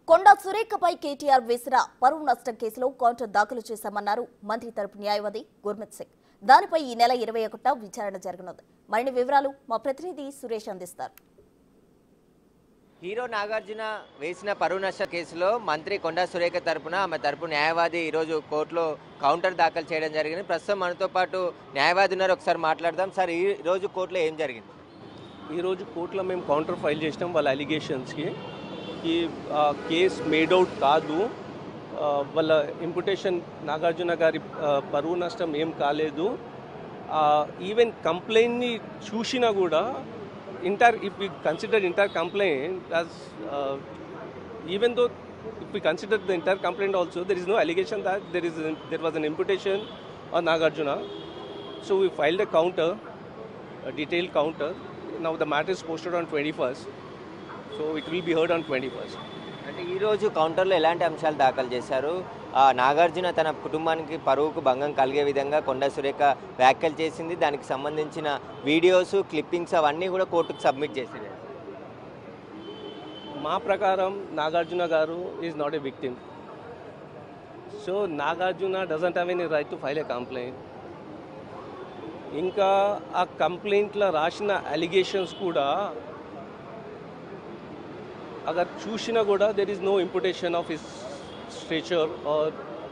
కొండా సురేఖపై కేటీఆర్ వేసిన పరువు నష్టం కేసులో కౌంటర్ దాఖలు చేశామన్నారు మంత్రి తరపు న్యాయవాది గుర్మిత్ సింగ్ దానిపై ఈ నెల ఇరవై ఒకట విచారణ జరగనుంది మరిన్ని వివరాలు మా ప్రతినిధి సురేష్ అందిస్తారు హీరో నాగార్జున వేసిన పరువు నష్ట కేసులో మంత్రి కొండా సురేఖ తరపున ఆమె తరపు న్యాయవాది ఈరోజు కోర్టులో కౌంటర్ దాఖలు చేయడం జరిగింది ప్రస్తుతం మనతో పాటు న్యాయవాది ఉన్నారు ఒకసారి మాట్లాడదాం సార్ ఈ రోజు కోర్టులో ఏం జరిగింది ఈరోజు కోర్టులో మేము కౌంటర్ ఫైల్ చేసినాం వాళ్ళ అలిగేషన్స్కి ఈ ఆ, కేస్ మేడౌట్ కాదు ఆ, వాళ్ళ ఇంపుటేషన్ నాగార్జున గారి ఆ, పరువు నష్టం ఏం కాలేదు ఈవెన్ కంప్లైంట్ని చూసినా కూడా entire if we consider entire complaint as even though if we consider the entire complaint also there is no allegation that there is there was an imputation on Nagarjuna so we filed a counter a detailed counter. Now the matter is posted on 21st, so it will be heard on 21st. అంటే ఈ రోజు కౌంటర్లో ఎలాంటి అంశాలు దాఖలు చేశారు ఆ, నాగార్జున తన కుటుంబానికి పరువుకు భంగం కలిగే విధంగా కొండా సురేఖ వ్యాఖ్యలు చేసింది దానికి సంబంధించిన వీడియోస్ క్లిప్పింగ్స్ అవన్నీ కూడా కోర్టుకు సబ్మిట్ చేసింది మా ప్రకారం నాగార్జున గారు is not a victim so Nagarjuna doesn't have any right to file a complaint ఇంకా ఆ కంప్లైంట్లో రాసిన అలిగేషన్స్ కూడా అగర్ చూసినా కూడా there is no imputation of his stature or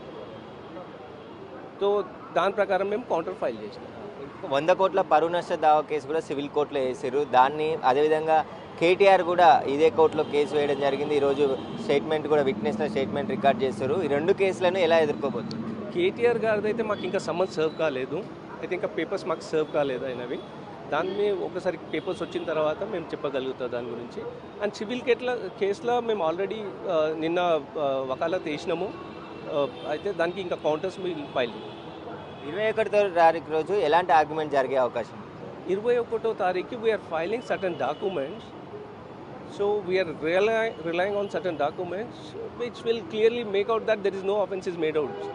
so దాని ప్రకారం మేము కౌంటర్ ఫైల్ చేసినాం వంద కోట్ల పరువు నష్ట దావా కేసు కూడా సివిల్ కోర్టులో వేసారు దాన్ని అదేవిధంగా కేటీఆర్ కూడా ఇదే కోర్టులో కేసు వేయడం జరిగింది ఈరోజు స్టేట్మెంట్ కూడా విట్నెస్ స్టేట్మెంట్ రికార్డ్ చేస్తారు ఈ రెండు కేసులను ఎలా ఎదుర్కోబోతుంది కేటీఆర్ గారిది అయితే మాకు ఇంకా సమ్మన్ సర్వ్ కాలేదు అయితే ఇంకా పేపర్స్ మాకు సర్వ్ కాలేదు అయినవి దాన్ని ఒకసారి పేపర్స్ వచ్చిన తర్వాత మేము చెప్పగలుగుతాం దాని గురించి అండ్ సివిల్ కేట్ల కేసులో మేము ఆల్రెడీ నిన్న ఆ, వకాలత్ వేసినాము ఆ, అయితే దానికి ఇంకా కౌంటర్స్ మీరు ఫైల్ ఇరవై ఒకటో తారీఖు రోజు ఎలాంటి ఆర్గ్యుమెంట్ జరిగే అవకాశం ఉంది? ఇరవై ఒకటో తారీఖు we're filing certain documents so we're really relying on certain documents which will clearly make out that there is no offence is made out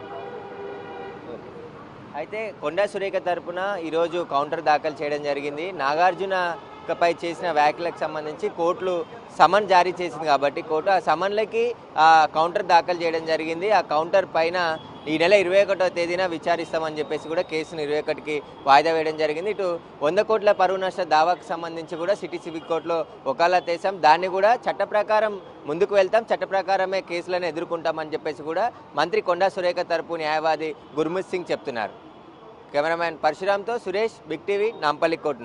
అయితే కొండా సురేఖ తరపున ఈరోజు కౌంటర్ దాఖలు చేయడం జరిగింది నాగార్జున పై చేసిన వ్యాఖ్యలకు సంబంధించి కోర్టులు సమన్ జారీ చేసింది కాబట్టి కోర్టు ఆ సమన్లకి ఆ కౌంటర్ దాఖలు చేయడం జరిగింది ఆ కౌంటర్ పైన ఈ నెల ఇరవై ఒకటో తేదీన విచారిస్తామని చెప్పేసి కూడా కేసును ఇరవై ఒకటికి వాయిదా వేయడం జరిగింది ఇటు వంద కోట్ల పరువు నష్ట దావాకు సంబంధించి కూడా సిటీ సివిక్ కోర్టులో వకాలత్ వేసాం దాన్ని కూడా చట్ట ప్రకారం ముందుకు వెళ్తాం చట్ట ప్రకారమే కేసులను ఎదుర్కొంటామని చెప్పేసి కూడా మంత్రి కొండా సురేఖ తరపు న్యాయవాది గుర్మిత్ సింగ్ చెప్తున్నారు కెమెరామ్యాన్ పరశురామ్తో Suresh Big TV Nampally coat